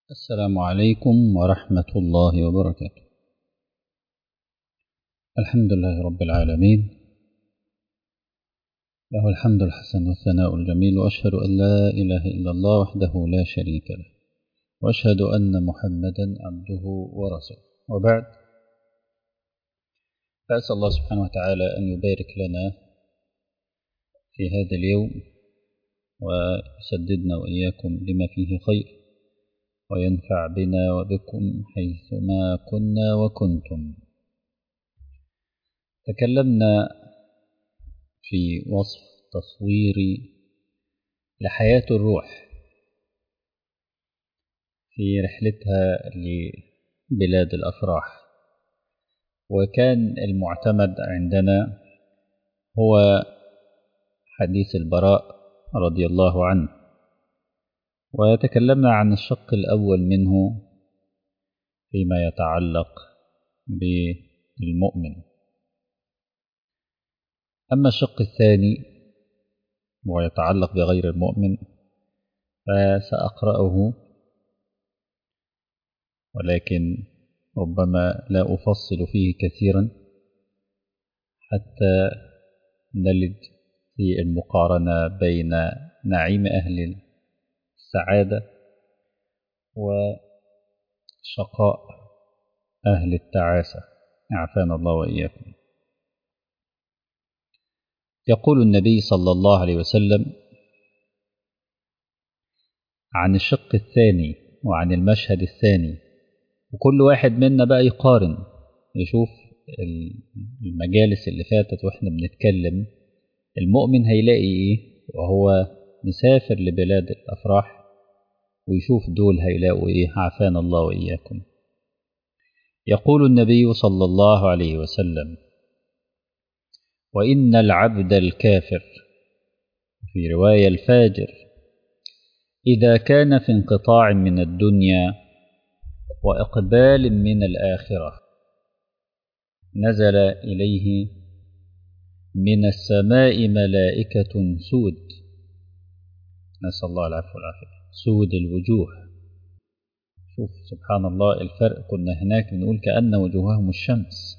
السلام عليكم ورحمة الله وبركاته الحمد لله رب العالمين له الحمد الحسن والثناء الجميل وأشهد أن لا إله إلا الله وحده لا شريك له وأشهد أن محمدا عبده ورسوله وبعد فأسأل الله سبحانه وتعالى أن يبارك لنا في هذا اليوم ويسددنا وإياكم لما فيه خير وينفع بنا وبكم حيثما كنا وكنتم تكلمنا في وصف تصويري لحياة الروح في رحلتها لبلاد الأفراح وكان المعتمد عندنا هو حديث البراء رضي الله عنه وتكلمنا عن الشق الأول منه فيما يتعلق بالمؤمن أما الشق الثاني ويتعلق بغير المؤمن فسأقرأه ولكن ربما لا أفصل فيه كثيرا حتى نلد في المقارنة بين نعيم أهل السعادة وشقاء أهل التعاسة عافانا الله وإياكم يقول النبي صلى الله عليه وسلم عن الشق الثاني وعن المشهد الثاني وكل واحد منا بقى يقارن يشوف المجالس اللي فاتت واحنا بنتكلم المؤمن هيلاقي ايه وهو مسافر لبلاد الافراح ويشوف دول هيلاقوا ايه عافانا الله واياكم يقول النبي صلى الله عليه وسلم وان العبد الكافر في روايه الفاجر اذا كان في انقطاع من الدنيا واقبال من الاخره نزل اليه من السماء ملائكه سود نسال الله العفو والعافيه سود الوجوه شوف سبحان الله الفرق كنا هناك بنقول كأن وجوههم الشمس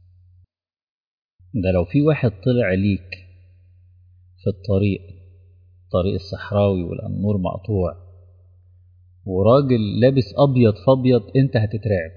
ده لو في واحد طلع ليك في الطريق الطريق الصحراوي والنور مقطوع وراجل لابس أبيض فأبيض أنت هتترعب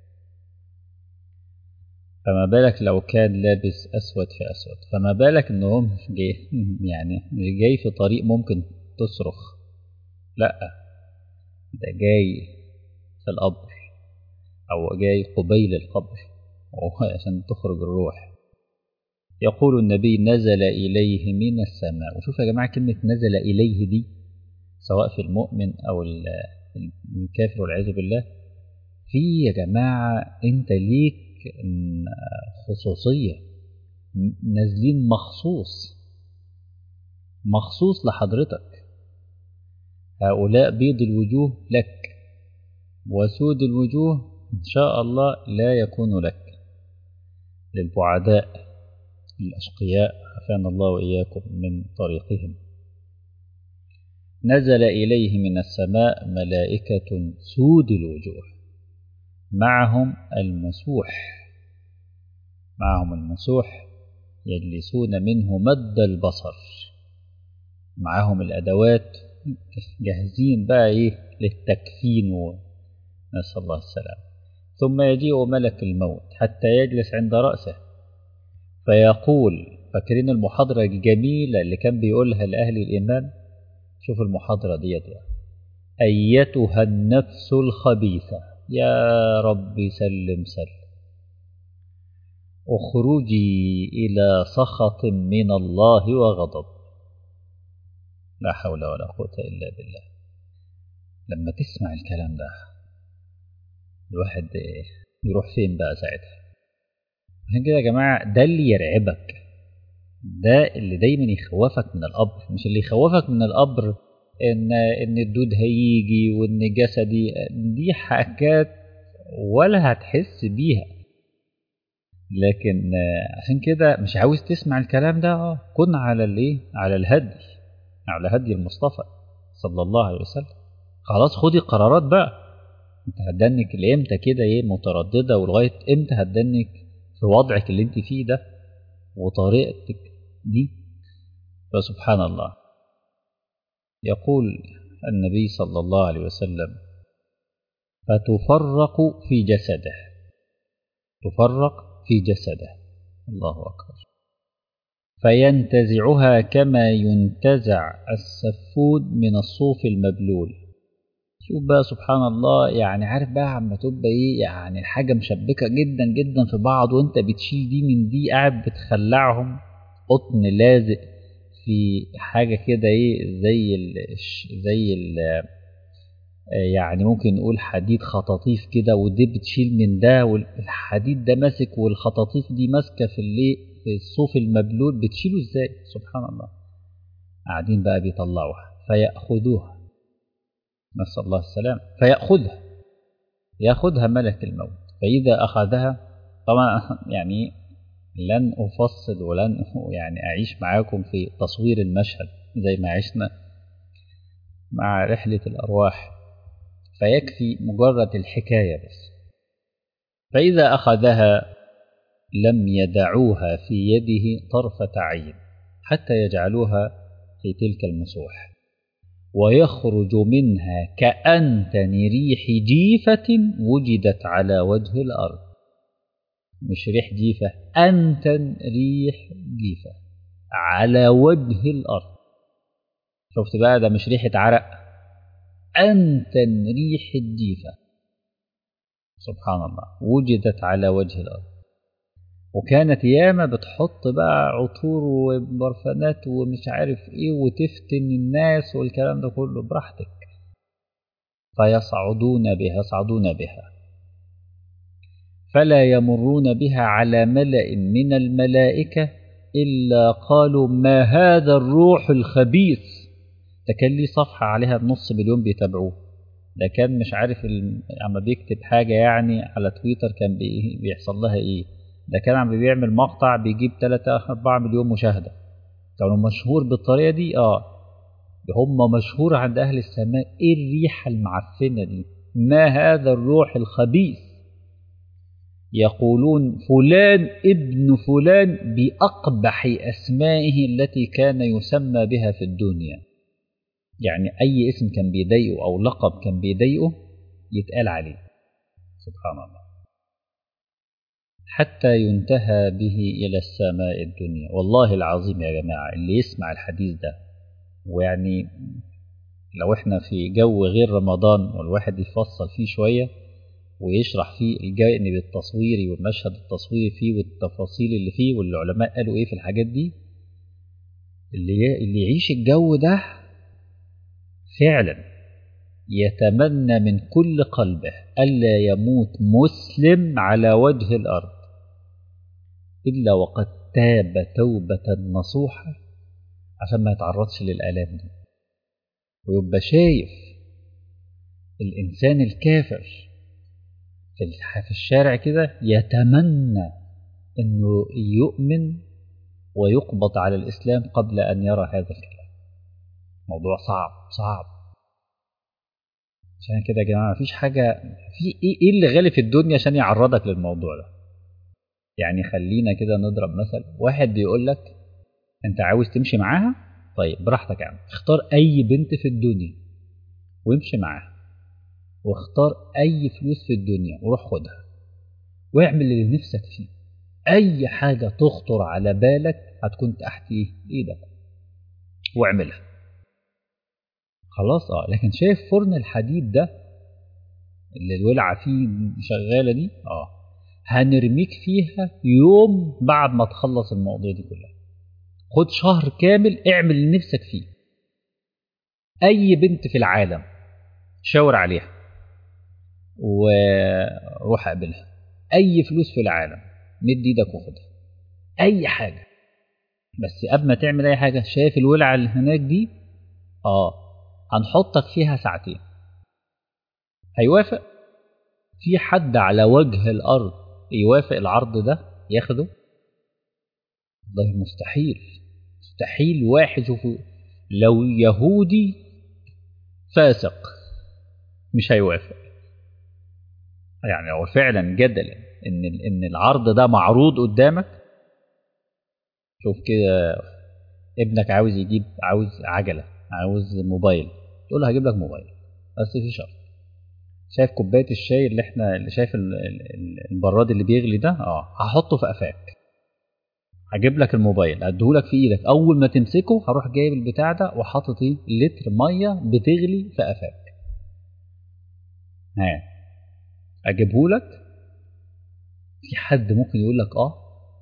فما بالك لو كان لابس أسود في أسود فما بالك إن هو مش جاي يعني مش جاي في طريق ممكن تصرخ لأ ده جاي في القبر أو جاي قبيل القبر عشان تخرج الروح يقول النبي نزل إليه من السماء وشوف يا جماعة كلمة نزل إليه دي سواء في المؤمن أو الكافر والعياذ بالله في يا جماعة أنت ليك خصوصية نازلين مخصوص مخصوص لحضرتك هؤلاء بيض الوجوه لك وسود الوجوه إن شاء الله لا يكون لك للبعداء الأشقياء عافانا الله وإياكم من طريقهم نزل إليه من السماء ملائكة سود الوجوه معهم المسوح معهم المسوح يجلسون منه مد البصر معهم الأدوات جاهزين بقى إيه للتكفين نسأل الله السلام ثم يجيء ملك الموت حتى يجلس عند رأسه فيقول فاكرين المحاضرة الجميلة اللي كان بيقولها لأهل الإيمان شوف المحاضرة ديت أيتها النفس الخبيثة يا رب سلم سلم اخرجي إلى سخط من الله وغضب لا حول ولا قوة إلا بالله لما تسمع الكلام ده الواحد يروح فين بقى ساعتها عشان كده يا جماعة ده اللي يرعبك ده اللي دايما يخوفك من القبر مش اللي يخوفك من القبر ان ان الدود هيجي وان جسدي دي حاجات ولا هتحس بيها لكن عشان كده مش عاوز تسمع الكلام ده كن على الايه على الهدي على هدي المصطفى صلى الله عليه وسلم خلاص خدي قرارات بقى انت هتدنك لامتى كده ايه متردده ولغايه امتى هتدنك في وضعك اللي انت فيه ده وطريقتك دي فسبحان الله يقول النبي صلى الله عليه وسلم فتفرق في جسده تفرق في جسده الله أكبر فينتزعها كما ينتزع السفود من الصوف المبلول شوف بقى سبحان الله يعني عارف بقى عما تبقى ايه يعني الحاجة مشبكة جدا جدا في بعض وانت بتشيل دي من دي قاعد بتخلعهم قطن لازق في حاجة كده ايه زي ال زي ال يعني ممكن نقول حديد خطاطيف كده ودي بتشيل من ده والحديد ده ماسك والخطاطيف دي ماسكة في اللي في الصوف المبلول بتشيله ازاي سبحان الله قاعدين بقى بيطلعوها فيأخذوها نسأل الله السلام فيأخذها يأخذها ملك الموت فإذا أخذها طبعا يعني لن أفصل ولن يعني أعيش معاكم في تصوير المشهد زي ما عشنا مع رحلة الأرواح فيكفي مجرد الحكاية بس فإذا أخذها لم يدعوها في يده طرفة عين حتى يجعلوها في تلك المسوح ويخرج منها كأنتن ريح جيفة وجدت على وجه الأرض مش ريح جيفة أنتن ريح جيفة على وجه الأرض شفت بقى ده مش ريحة عرق أنتن ريح الجيفة سبحان الله وجدت على وجه الأرض وكانت ياما بتحط بقى عطور وبرفانات ومش عارف ايه وتفتن الناس والكلام ده كله براحتك فيصعدون بها يصعدون بها فلا يمرون بها على ملأ من الملائكة إلا قالوا ما هذا الروح الخبيث ده كان ليه صفحة عليها بنص مليون بيتابعوه ده كان مش عارف عم بيكتب حاجة يعني على تويتر كان بي بيحصل لها ايه ده كان عم بيعمل مقطع بيجيب 3 4 مليون مشاهدة كانوا مشهور بالطريقة دي اه هم مشهور عند أهل السماء ايه الريحة المعفنة دي ما هذا الروح الخبيث يقولون فلان ابن فلان بأقبح أسمائه التي كان يسمى بها في الدنيا يعني أي اسم كان بيضايقه أو لقب كان بيضايقه يتقال عليه سبحان الله حتى ينتهى به إلى السماء الدنيا والله العظيم يا جماعة اللي يسمع الحديث ده ويعني لو احنا في جو غير رمضان والواحد يفصل فيه شوية ويشرح فيه الجانب التصويري والمشهد التصويري فيه والتفاصيل اللي فيه والعلماء قالوا ايه في الحاجات دي اللي اللي يعيش الجو ده فعلا يتمنى من كل قلبه ألا يموت مسلم على وجه الأرض إلا وقد تاب توبة نصوحة عشان ما يتعرضش للآلام دي ويبقى شايف الإنسان الكافر في الشارع كده يتمنى أنه يؤمن ويقبض على الإسلام قبل أن يرى هذا الكلام موضوع صعب صعب عشان كده يا جماعة مفيش حاجة في إيه اللي غالي في الدنيا عشان يعرضك للموضوع ده يعني خلينا كده نضرب مثل واحد بيقول لك أنت عاوز تمشي معاها طيب براحتك يا عم اختار أي بنت في الدنيا وامشي معاها واختار أي فلوس في الدنيا وروح خدها واعمل اللي نفسك فيه أي حاجة تخطر على بالك هتكون تحت إيدك واعملها خلاص اه لكن شايف فرن الحديد ده اللي الولعة فيه شغالة دي اه هنرميك فيها يوم بعد ما تخلص المواضيع دي كلها خد شهر كامل اعمل اللي نفسك فيه اي بنت في العالم شاور عليها وروح اقابلها اي فلوس في العالم مد ايدك وخدها اي حاجه بس قبل ما تعمل اي حاجه شايف الولعه اللي هناك دي اه هنحطك فيها ساعتين هيوافق في حد على وجه الارض يوافق العرض ده ياخده والله مستحيل مستحيل واحد شوفوا لو يهودي فاسق مش هيوافق يعني لو فعلا جدلا ان ان العرض ده معروض قدامك شوف كده ابنك عاوز يجيب عاوز عجله عاوز موبايل تقول له هجيب لك موبايل بس في شرط شايف كوبايه الشاي اللي احنا اللي شايف البراد اللي بيغلي ده اه هحطه في قفاك هجيب لك الموبايل اديهولك في ايدك اول ما تمسكه هروح جايب البتاع ده وحاطط ايه لتر ميه بتغلي في قفاك ها اجيبهولك في حد ممكن يقول لك اه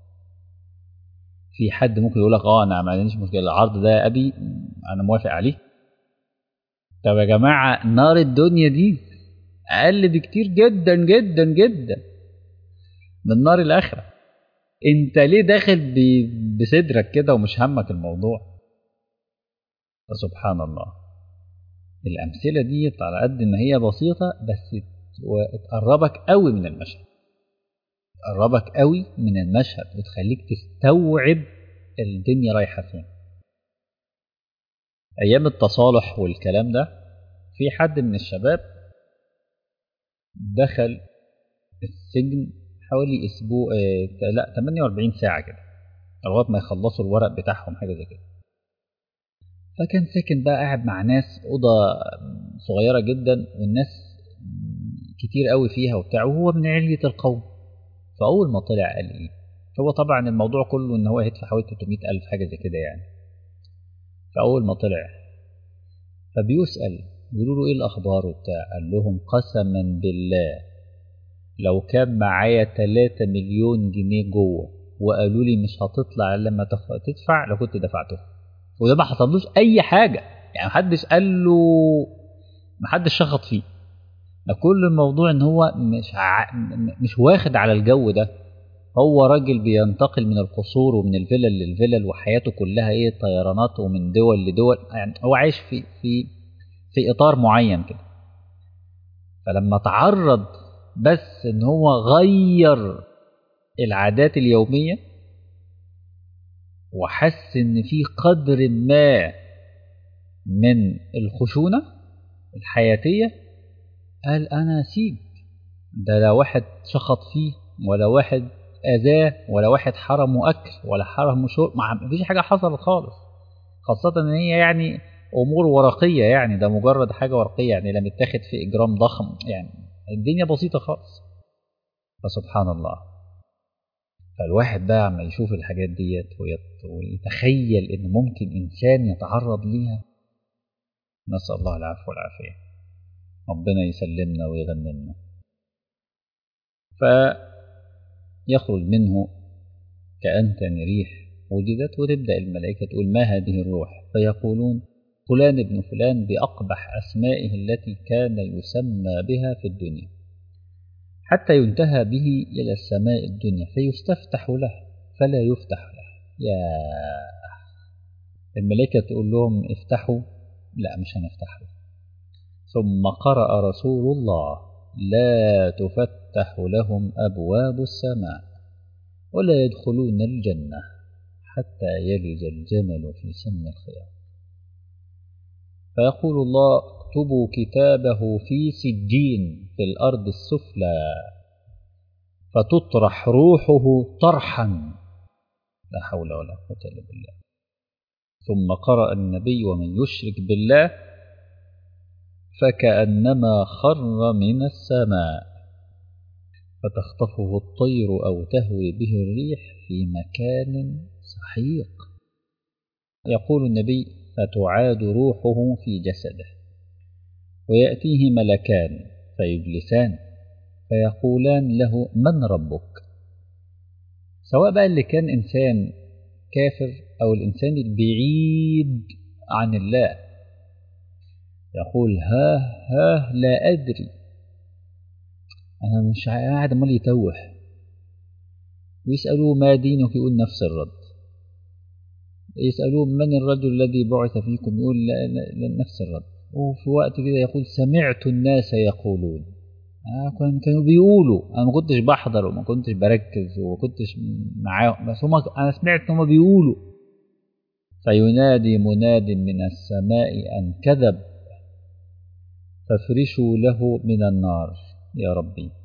في حد ممكن يقول لك اه انا ما عنديش مشكله العرض ده يا ابي انا موافق عليه طب يا جماعه نار الدنيا دي اقل بكتير جدا جدا جدا من نار الاخره انت ليه داخل بصدرك كده ومش همك الموضوع فسبحان الله الامثله دي على قد ما هي بسيطه بس تقربك قوي من المشهد تقربك قوي من المشهد وتخليك تستوعب الدنيا رايحه فين ايام التصالح والكلام ده في حد من الشباب دخل السجن حوالي اسبوع آه لا 48 ساعه كده لغايه ما يخلصوا الورق بتاعهم حاجه زي كده فكان ساكن بقى قاعد مع ناس اوضه صغيره جدا والناس كتير قوي فيها وبتاع وهو من علية القوم فاول ما طلع قال ايه هو طبعا الموضوع كله ان هو هيدفع حوالي 300 الف حاجه زي كده يعني فاول ما طلع فبيسال بيقولوا له ايه الاخبار وبتاع قال لهم قسما بالله لو كان معايا 3 مليون جنيه جوه وقالوا لي مش هتطلع الا لما تدفع لكنت دفعته وده ما حصلوش اي حاجه يعني محدش قال له محدش شخط فيه ده كل الموضوع ان هو مش ع... مش واخد على الجو ده هو راجل بينتقل من القصور ومن الفلل للفلل وحياته كلها ايه طيرانات ومن دول لدول يعني هو عايش في في في اطار معين كده فلما تعرض بس ان هو غير العادات اليوميه وحس ان في قدر ما من الخشونه الحياتيه قال انا سيب ده لا واحد شخط فيه ولا واحد اذاه ولا واحد حرمه اكل ولا حرمه شرب ما فيش حاجه حصلت خالص خاصه ان هي يعني امور ورقيه يعني ده مجرد حاجه ورقيه يعني لم يتاخد في اجرام ضخم يعني الدنيا بسيطه خالص فسبحان الله فالواحد بقى عما يشوف الحاجات ديت ويتخيل ان ممكن انسان يتعرض ليها نسال الله العفو والعافيه ربنا يسلمنا ويغنمنا فيخرج منه كأنتن ريح وجدت وتبدأ الملائكة تقول ما هذه الروح فيقولون فلان ابن فلان بأقبح أسمائه التي كان يسمى بها في الدنيا حتى ينتهى به إلى السماء الدنيا فيستفتح له فلا يفتح له يا الملائكة تقول لهم افتحوا لا مش هنفتح له ثم قرأ رسول الله لا تفتح لهم أبواب السماء ولا يدخلون الجنة حتى يلج الجمل في سم الخياط فيقول الله اكتبوا كتابه في سجين في الأرض السفلى فتطرح روحه طرحا لا حول ولا قوة إلا بالله ثم قرأ النبي ومن يشرك بالله فكأنما خر من السماء فتخطفه الطير أو تهوي به الريح في مكان سحيق يقول النبي فتعاد روحه في جسده ويأتيه ملكان فيجلسان فيقولان له من ربك سواء بقى اللي كان إنسان كافر أو الإنسان البعيد عن الله يقول ها ها لا أدري أنا مش قاعد عمال يتوه ويسألوه ما دينك يقول نفس الرد يسألوه من الرجل الذي بعث فيكم يقول لا لا نفس الرد وفي وقت كده يقول سمعت الناس يقولون آه كانوا بيقولوا أنا ما كنتش بحضر وما كنتش بركز وما كنتش معاهم بس هم أنا سمعت إن هم بيقولوا فينادي مناد من السماء أن كذب فافرشوا له من النار يا ربي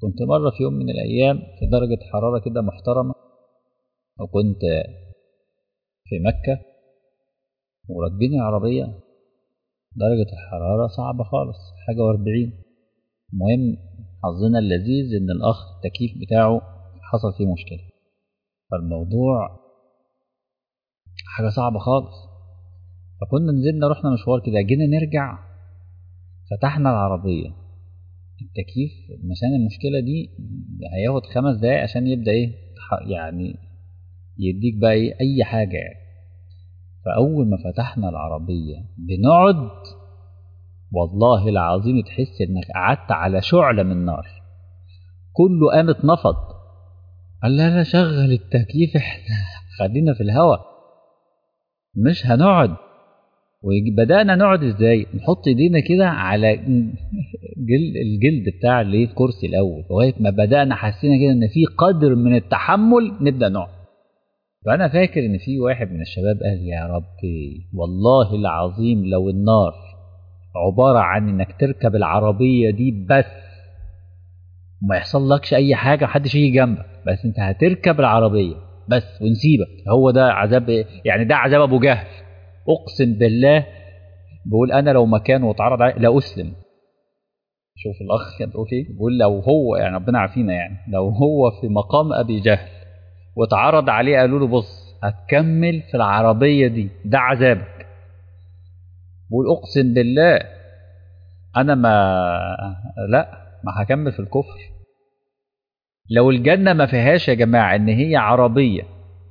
كنت مرة في يوم من الأيام في درجة حرارة كده محترمة وكنت في مكة وراكبين العربية درجة الحرارة صعبة خالص حاجة واربعين المهم حظنا اللذيذ إن الأخ التكييف بتاعه حصل فيه مشكلة فالموضوع حاجة صعبة خالص فكنا نزلنا رحنا مشوار كده جينا نرجع فتحنا العربية التكييف مشان المشكلة دي هياخد خمس دقايق عشان يبدأ ايه يعني يديك بقى ايه أي حاجة يعني فأول ما فتحنا العربية بنقعد والله العظيم تحس إنك قعدت على شعلة من نار كله قام اتنفض قال لا لا شغل التكييف احنا خلينا في الهواء مش هنقعد وبدأنا نقعد ازاي نحط ايدينا كده على جلد الجلد بتاع الايه الكرسي الاول لغايه ما بدأنا حسينا كده ان في قدر من التحمل نبدأ نقعد فأنا فاكر إن في واحد من الشباب قال يا ربي والله العظيم لو النار عبارة عن إنك تركب العربية دي بس وما يحصل لكش أي حاجة محدش يجي جنبك بس أنت هتركب العربية بس ونسيبك هو ده عذاب يعني ده عذاب أبو جهل أقسم بالله بقول أنا لو مكانه واتعرض عليه لا أسلم شوف الأخ كان بيقول إيه بيقول لو هو يعني ربنا عافينا يعني لو هو في مقام أبي جهل واتعرض عليه قالوا له بص هتكمل في العربية دي ده عذابك بقول أقسم بالله أنا ما لا ما هكمل في الكفر لو الجنة ما فيهاش يا جماعة إن هي عربية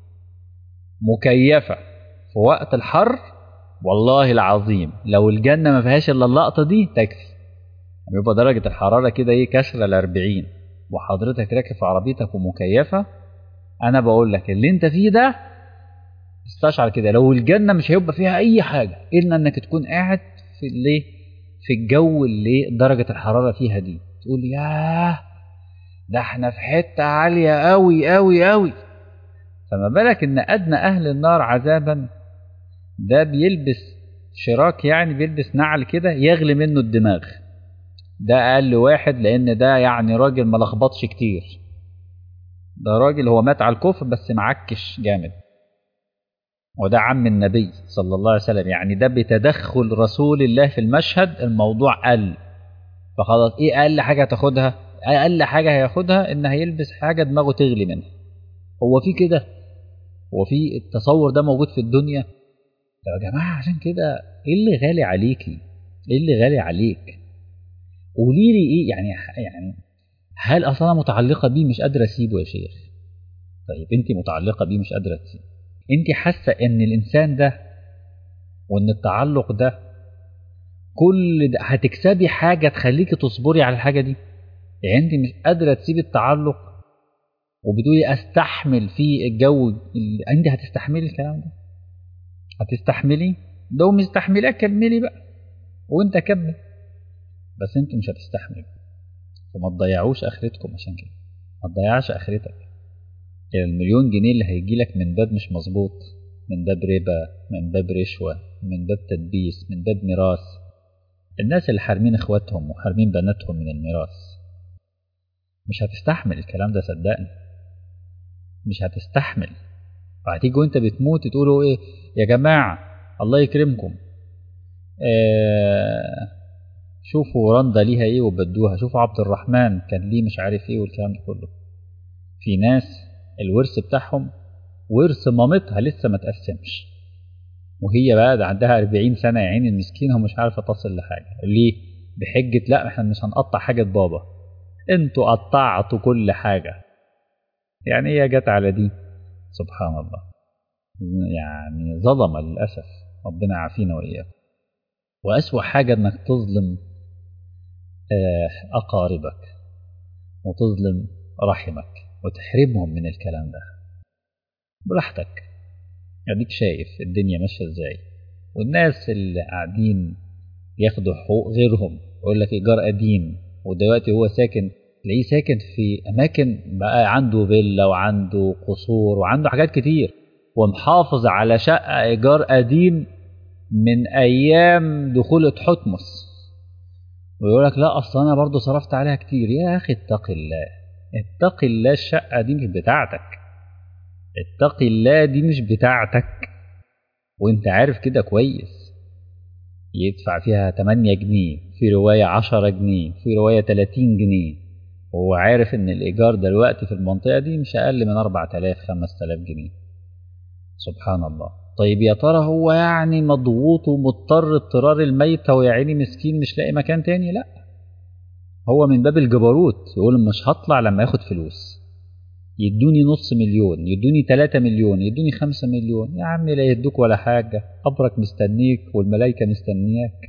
مكيفة في وقت الحر والله العظيم لو الجنة ما فيهاش إلا اللقطة دي تكفي يبقى درجة الحرارة كده إيه كسرة الأربعين وحضرتك راكب في عربيتك ومكيفة انا بقول لك اللي انت فيه ده استشعر كده لو الجنه مش هيبقى فيها اي حاجه الا انك تكون قاعد في الايه في الجو اللي درجه الحراره فيها دي تقول ياه ده احنا في حته عاليه قوي قوي قوي فما بالك ان ادنى اهل النار عذابا ده بيلبس شراك يعني بيلبس نعل كده يغلي منه الدماغ ده اقل واحد لان ده يعني راجل ما لخبطش كتير ده راجل هو مات على الكفر بس معكش جامد وده عم النبي صلى الله عليه وسلم يعني ده بتدخل رسول الله في المشهد الموضوع قل فخلاص ايه اقل حاجه هتاخدها اقل حاجه هياخدها ان هيلبس حاجه دماغه تغلي منها هو في كده هو في التصور ده موجود في الدنيا يا جماعه عشان كده ايه اللي غالي عليكي ايه اللي غالي عليك قولي لي ايه يعني يعني هل اصلا متعلقه بيه مش قادره اسيبه يا شيخ طيب انت متعلقه بيه مش قادره تسيبه انت حاسه ان الانسان ده وان التعلق ده كل ده هتكسبي حاجه تخليكي تصبري على الحاجه دي يعني انت مش قادره تسيبي التعلق وبتقولي استحمل في الجو اللي انت هتستحملي الكلام ده هتستحملي لو مستحملاه كملي بقى وانت كمل بس انتوا مش هتستحملوا فما تضيعوش اخرتكم عشان كده ما تضيعش اخرتك يعني المليون جنيه اللي هيجي لك من باب مش مظبوط من باب ربا من باب رشوة من باب تدبيس من باب ميراث الناس اللي حارمين اخواتهم وحارمين بناتهم من الميراث مش هتستحمل الكلام ده صدقني مش هتستحمل وهتيجي وانت بتموت تقولوا ايه يا جماعة الله يكرمكم آه شوفوا رندا ليها ايه وبدوها شوفوا عبد الرحمن كان ليه مش عارف ايه والكلام ده كله في ناس الورث بتاعهم ورث مامتها لسه ما تقسمش وهي بقى ده عندها 40 سنة يا عيني المسكينة ومش عارفة تصل لحاجة ليه؟ بحجة لا احنا مش هنقطع حاجة بابا انتوا قطعتوا كل حاجة يعني هي جت على دي سبحان الله يعني ظلم للأسف ربنا يعافينا وإياكم وأسوأ حاجة إنك تظلم أقاربك وتظلم رحمك وتحرمهم من الكلام ده براحتك اديك شايف الدنيا ماشيه ازاي والناس اللي قاعدين ياخدوا حقوق غيرهم يقول لك ايجار قديم ودلوقتي هو ساكن تلاقيه ساكن في اماكن بقى عنده فيلا وعنده قصور وعنده حاجات كتير ومحافظ على شقه ايجار قديم من ايام دخول حتمس ويقول لك لا اصل انا برضه صرفت عليها كتير يا اخي اتق الله اتق الله الشقه دي مش بتاعتك اتق الله دي مش بتاعتك وانت عارف كده كويس يدفع فيها 8 جنيه في روايه 10 جنيه في روايه 30 جنيه وهو عارف ان الايجار دلوقتي في المنطقه دي مش اقل من 4000 5000 جنيه سبحان الله طيب يا ترى هو يعني مضغوط ومضطر اضطرار الميتة ويا عيني مسكين مش لاقي مكان تاني لا هو من باب الجبروت يقول مش هطلع لما ياخد فلوس يدوني نص مليون يدوني 3 مليون يدوني 5 مليون يا عم لا يدوك ولا حاجة قبرك مستنيك والملائكة مستنياك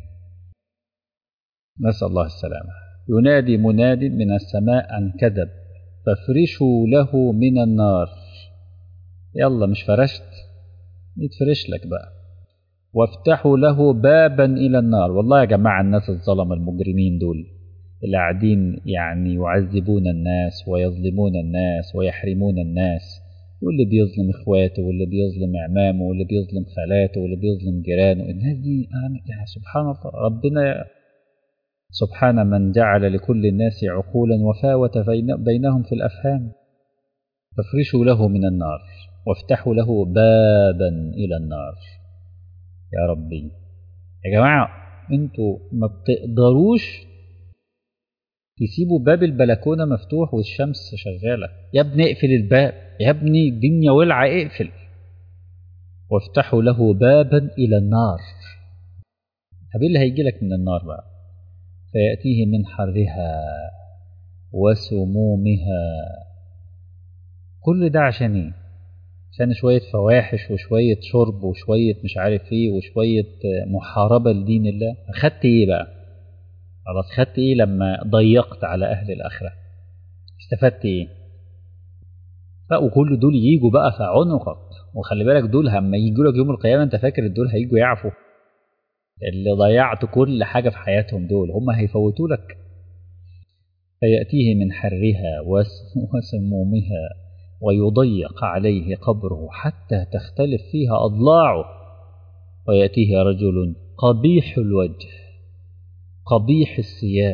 نسأل الله السلامة ينادي مناد من السماء أن كذب فافرشوا له من النار يلا مش فرشت يتفرش لك بقى وافتحوا له بابا إلى النار والله يا جماعة الناس الظلم المجرمين دول اللي قاعدين يعني يعذبون الناس ويظلمون الناس ويحرمون الناس واللي بيظلم اخواته واللي بيظلم اعمامه واللي بيظلم خالاته واللي بيظلم جيرانه الناس دي يعني سبحان الله ربنا سبحان من جعل لكل الناس عقولا وفاوت بينهم في الافهام فافرشوا له من النار وافتحوا له بابا الى النار يا ربي يا جماعه انتوا ما بتقدروش تسيبوا باب البلكونه مفتوح والشمس شغاله يا ابني اقفل الباب يا ابني الدنيا ولعه اقفل وافتحوا له بابا الى النار طب ايه اللي هيجي لك من النار بقى فياتيه من حرها وسمومها كل ده عشان ايه عشان شوية فواحش وشوية شرب وشوية مش عارف ايه وشوية محاربة لدين الله أخدت ايه بقى خلاص خدت ايه لما ضيقت على أهل الآخرة استفدت ايه وكل دول يجوا بقى في عنقك وخلي بالك دول لما يجوا لك يوم القيامة انت فاكر دول هيجوا يعفوا اللي ضيعت كل حاجة في حياتهم دول هم هيفوتوا لك فيأتيه من حرها وسمومها ويضيق عليه قبره حتى تختلف فيها أضلاعه ويأتيه رجل قبيح الوجه قبيح الثياب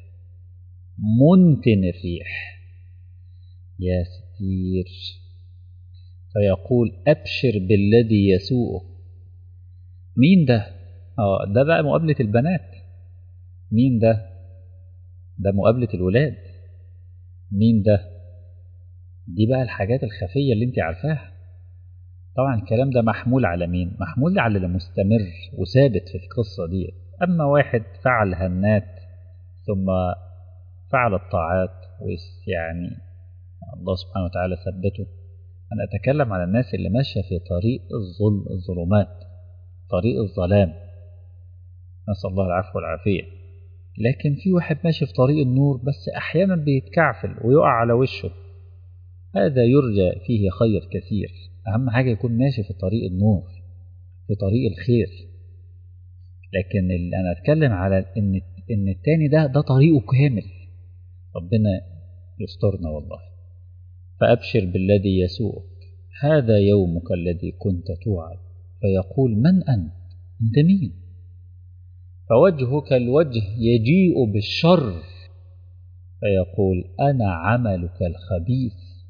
منتن الريح يا ستير فيقول أبشر بالذي يسوءك مين ده؟ اه ده بقى مقابلة البنات مين ده؟ ده مقابلة الولاد مين ده؟ دي بقى الحاجات الخفية اللي انت عارفاها طبعا الكلام ده محمول على مين محمول على المستمر وثابت في القصة دي أما واحد فعل هنات ثم فعل الطاعات يعني الله سبحانه وتعالى ثبته أنا أتكلم على الناس اللي ماشية في طريق الظلم الظلمات طريق الظلام نسأل الله العفو والعافية لكن في واحد ماشي في طريق النور بس أحيانا بيتكعفل ويقع على وشه هذا يرجى فيه خير كثير أهم حاجة يكون ماشي في طريق النور في طريق الخير لكن اللي أنا أتكلم على إن إن التاني ده ده طريقه كامل ربنا يسترنا والله فأبشر بالذي يسوءك هذا يومك الذي كنت توعد فيقول من أنت أنت مين فوجهك الوجه يجيء بالشر فيقول أنا عملك الخبيث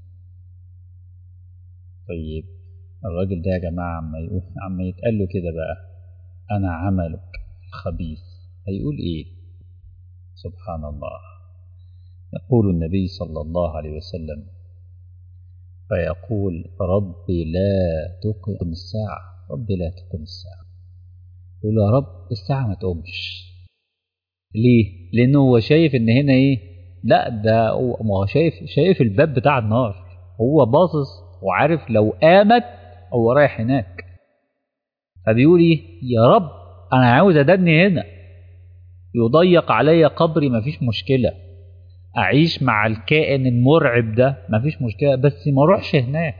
طيب الراجل ده يا جماعة عما يقول عما يتقال له كده بقى أنا عملك خبيث هيقول إيه سبحان الله يقول النبي صلى الله عليه وسلم فيقول ربي لا تقم الساعة ربي لا تقم الساعة يقول يا رب الساعة ما تقومش ليه؟ لأنه هو شايف إن هنا إيه؟ لا ده هو ما هو شايف شايف الباب بتاع النار هو باصص وعارف لو قامت هو رايح هناك فبيقول ايه يا رب انا عاوز ادني هنا يضيق عليا قبري مفيش مشكله اعيش مع الكائن المرعب ده مفيش مشكله بس ما اروحش هناك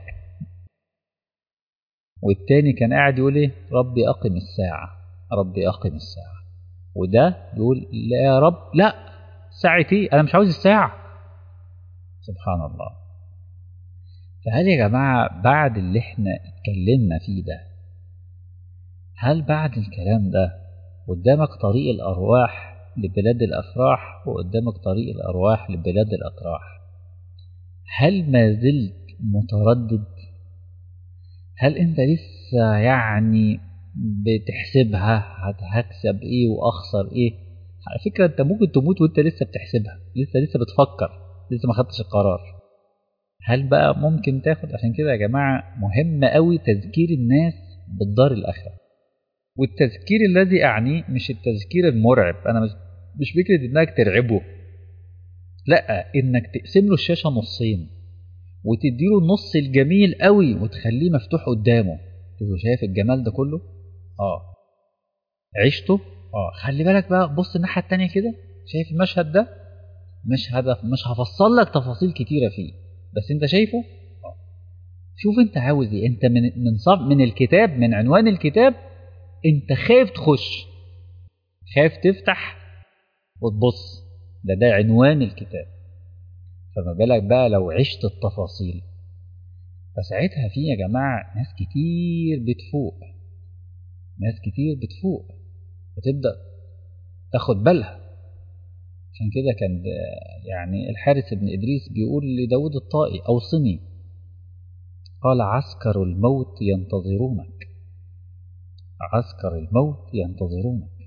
والتاني كان قاعد يقول ايه ربي اقم الساعه ربي اقم الساعه وده يقول لا يا رب لا ساعة ايه انا مش عاوز الساعه سبحان الله فهل يا جماعه بعد اللي احنا اتكلمنا فيه ده هل بعد الكلام ده قدامك طريق الأرواح لبلاد الأفراح وقدامك طريق الأرواح لبلاد الأتراح هل ما زلت متردد هل انت لسه يعني بتحسبها هكسب ايه واخسر ايه على فكرة انت ممكن تموت وانت لسه بتحسبها لسه لسه بتفكر لسه ما خدتش القرار هل بقى ممكن تاخد عشان كده يا جماعة مهم قوي تذكير الناس بالدار الآخرة والتذكير الذي أعنيه مش التذكير المرعب أنا مش, مش فكرة إنك ترعبه لا إنك تقسم له الشاشة نصين وتديله النص الجميل قوي وتخليه مفتوح قدامه تقول شايف الجمال ده كله اه عشته اه خلي بالك بقى بص الناحيه التانية كده شايف المشهد ده مش هدف مش هفصل لك تفاصيل كتيره فيه بس انت شايفه اه شوف انت عاوز ايه انت من من صب من الكتاب من عنوان الكتاب انت خايف تخش خايف تفتح وتبص ده ده عنوان الكتاب فما بالك بقى لو عشت التفاصيل فساعتها في يا جماعة ناس كتير بتفوق ناس كتير بتفوق وتبدأ تاخد بالها عشان كده كان يعني الحارث بن إدريس بيقول لداود الطائي أوصني قال عسكر الموت ينتظرونك عسكر الموت ينتظرونك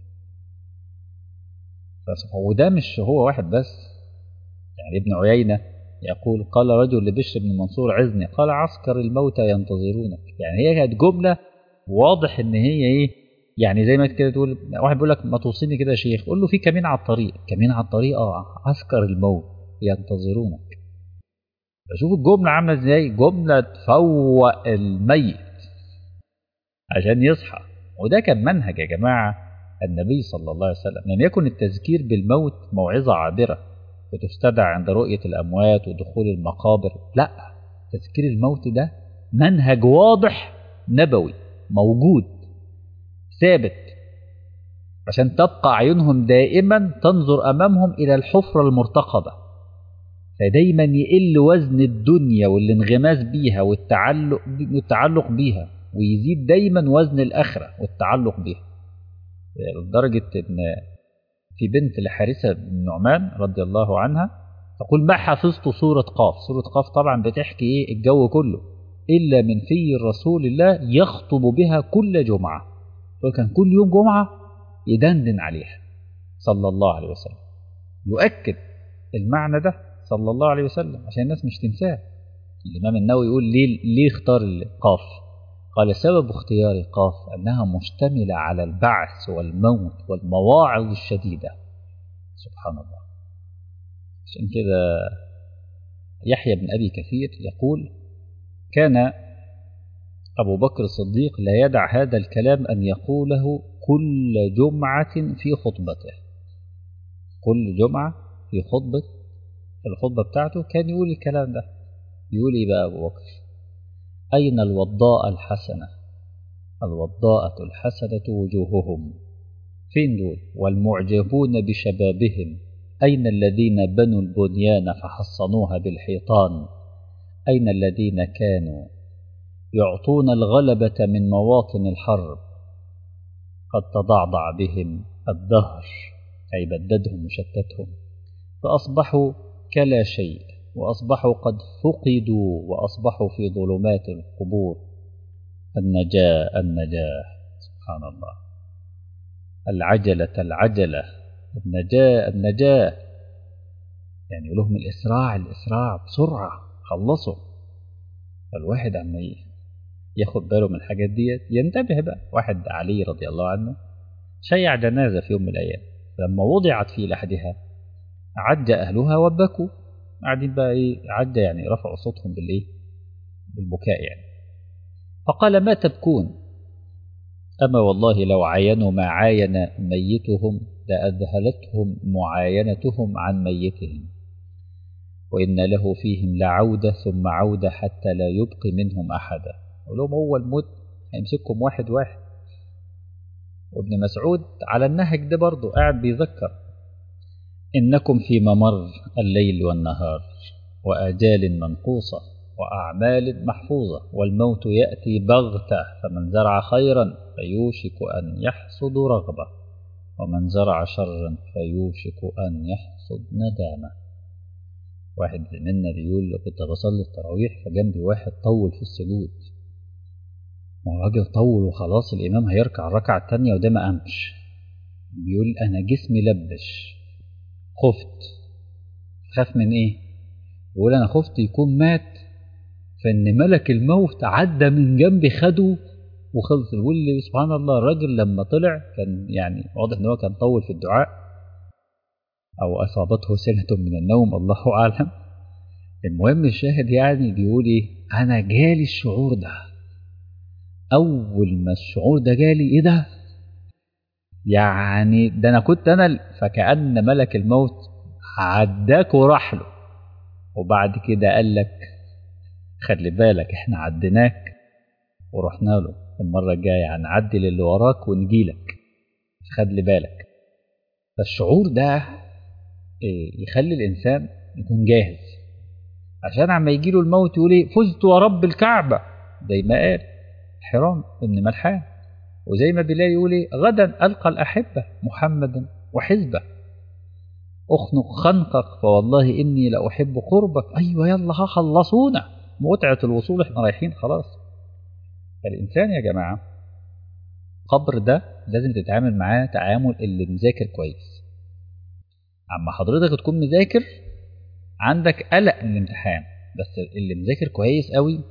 وده مش هو واحد بس يعني ابن عيينة يقول قال رجل لبشر بن منصور عزني قال عسكر الموتى ينتظرونك يعني هي كانت جملة واضح ان هي ايه يعني زي ما كده تقول واحد بيقول لك ما توصيني كده يا شيخ قول له في كمين على الطريق كمين على الطريق اه عسكر الموت ينتظرونك شوف الجملة عاملة ازاي جملة تفوق الميت عشان يصحى وده كان منهج يا جماعة النبي صلى الله عليه وسلم لم يكن التذكير بالموت موعظة عابرة بتستدعى عند رؤية الأموات ودخول المقابر لا تذكير الموت ده منهج واضح نبوي موجود ثابت عشان تبقى عيونهم دائما تنظر أمامهم إلى الحفرة المرتقبة فدايما يقل وزن الدنيا والانغماس بيها والتعلق, والتعلق بيها ويزيد دايما وزن الآخرة والتعلق بيها لدرجة إن في بنت لحارثة بن نعمان رضي الله عنها تقول ما حفظت سورة قاف سورة قاف طبعا بتحكي إيه الجو كله إلا من في رسول الله يخطب بها كل جمعة وكان كل يوم جمعة يدندن عليها صلى الله عليه وسلم يؤكد المعنى ده صلى الله عليه وسلم عشان الناس مش تنساه الإمام النووي يقول ليه, ليه اختار القاف قال سبب اختيار القاف أنها مشتملة على البعث والموت والمواعظ الشديدة سبحان الله عشان كده يحيى بن أبي كثير يقول كان أبو بكر الصديق لا يدع هذا الكلام أن يقوله كل جمعة في خطبته كل جمعة في خطبة في الخطبة بتاعته كان يقول الكلام ده يقول إيه بقى أبو بكر أين الوضاء الحسنة الوضاءة الحسنة وجوههم فين دول والمعجبون بشبابهم أين الذين بنوا البنيان فحصنوها بالحيطان أين الذين كانوا يعطون الغلبة من مواطن الحرب قد تضعضع بهم الدهر أي بددهم وشتتهم فأصبحوا كلا شيء وأصبحوا قد فقدوا وأصبحوا في ظلمات القبور النجاة النجاة سبحان الله العجلة العجلة النجاة النجاة يعني لهم الإسراع الإسراع بسرعة خلصوا فالواحد عم ياخد باله من الحاجات ديت ينتبه بقى واحد علي رضي الله عنه شيع جنازة في يوم من الأيام لما وضعت في لحدها عج أهلها وبكوا قاعدين بقى إيه عج يعني رفعوا صوتهم بالإيه بالبكاء يعني فقال ما تبكون أما والله لو عاينوا ما عاين ميتهم لأذهلتهم معاينتهم عن ميتهم وإن له فيهم لعودة ثم عودة حتى لا يبقي منهم أحدا ولهم هو الموت هيمسككم واحد واحد وابن مسعود على النهج ده برضه قاعد بيذكر إنكم في ممر الليل والنهار وآجال منقوصة وأعمال محفوظة والموت يأتي بغتة فمن زرع خيرا فيوشك أن يحصد رغبة ومن زرع شرا فيوشك أن يحصد ندامة واحد منا بيقول كنت بصلي التراويح فجنبي واحد طول في السجود والراجل طول وخلاص الإمام هيركع الركعة التانية وده ما قامش بيقول أنا جسمي لبش خفت خاف من إيه؟ بيقول أنا خفت يكون مات فإن ملك الموت عدى من جنبي خده وخلص بيقول لي سبحان الله الراجل لما طلع كان يعني واضح إن هو كان طول في الدعاء أو أصابته سنة من النوم الله أعلم المهم الشاهد يعني بيقول إيه أنا جالي الشعور ده أول ما الشعور ده جالي إيه ده يعني ده أنا كنت أنا فكأن ملك الموت عداك وراح له وبعد كده قال لك خلي بالك احنا عديناك ورحنا له المرة الجاية هنعدي للي وراك ونجيلك خلي بالك فالشعور ده يخلي الإنسان يكون جاهز عشان عما يجيله الموت يقول ايه فزت ورب الكعبة زي ما قال حرام ابن ملحان وزي ما بلال يقول ايه غدا ألقى الأحبة محمدا وحزبه أخنق خنقك فوالله إني لأحب قربك أيوة يلا ها خلصونا متعة الوصول احنا رايحين خلاص فالإنسان يا جماعة قبر ده لازم تتعامل معاه تعامل اللي مذاكر كويس أما حضرتك تكون مذاكر عندك قلق من الامتحان بس اللي مذاكر كويس قوي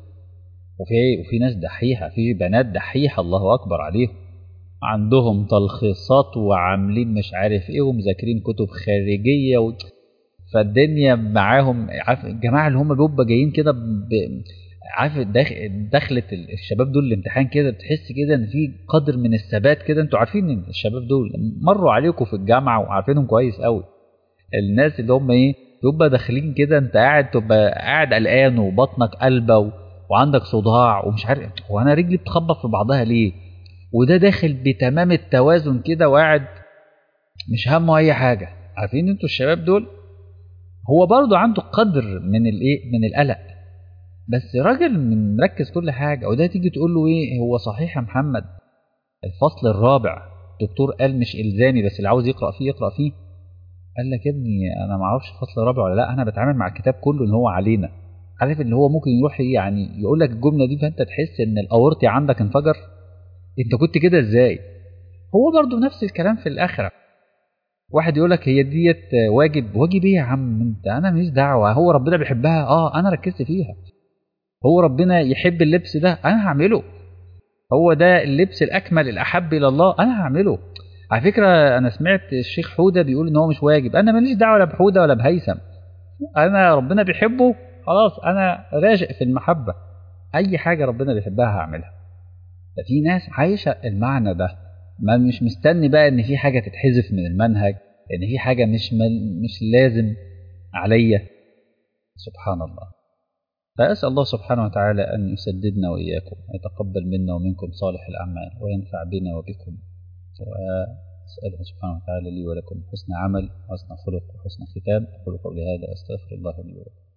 وفي وفي ناس دحيحة في بنات دحيحة الله أكبر عليهم عندهم تلخيصات وعاملين مش عارف ايه ومذاكرين كتب خارجية و... فالدنيا معاهم عارف الجماعة اللي هم بيبقى جايين كده ب... عارف دخل... دخلة الشباب دول الامتحان كده تحس كده ان في قدر من الثبات كده انتوا عارفين ان الشباب دول مروا عليكم في الجامعة وعارفينهم كويس قوي الناس اللي هم ايه يبقى داخلين كده انت قاعد تبقى قاعد قلقان وبطنك قلبه و... وعندك صداع ومش عارف هو انا رجلي بتخبط في بعضها ليه وده داخل بتمام التوازن كده وقاعد مش همه اي حاجه عارفين انتوا الشباب دول هو برضه عنده قدر من الايه من القلق بس راجل مركز كل حاجه وده تيجي تقول له ايه هو صحيح يا محمد الفصل الرابع الدكتور قال مش الزامي بس اللي عاوز يقرا فيه يقرا فيه قال لك يا ابني انا ما اعرفش الفصل الرابع ولا لا انا بتعامل مع الكتاب كله ان هو علينا عارف اللي هو ممكن يروح يعني يقول لك الجمله دي فانت تحس ان الاورطي عندك انفجر انت كنت كده ازاي هو برضو نفس الكلام في الاخره واحد يقول لك هي ديت واجب واجب ايه يا عم انت انا ماليش دعوه هو ربنا بيحبها اه انا ركزت فيها هو ربنا يحب اللبس ده انا هعمله هو ده اللبس الاكمل الاحب الى الله انا هعمله على فكره انا سمعت الشيخ حوده بيقول ان هو مش واجب انا ماليش دعوه لا بحوده ولا بهيثم انا ربنا بيحبه خلاص انا راشق في المحبه اي حاجه ربنا بيحبها هعملها ففي ناس عايشه المعنى ده ما مش مستني بقى ان في حاجه تتحذف من المنهج ان في حاجه مش مل مش لازم عليا سبحان الله فأسأل الله سبحانه وتعالى أن يسددنا وإياكم ويتقبل منا ومنكم صالح الأعمال وينفع بنا وبكم وأسأله سبحانه وتعالى لي ولكم حسن عمل وحسن خلق وحسن ختام أقول قولي هذا أستغفر الله لي ولكم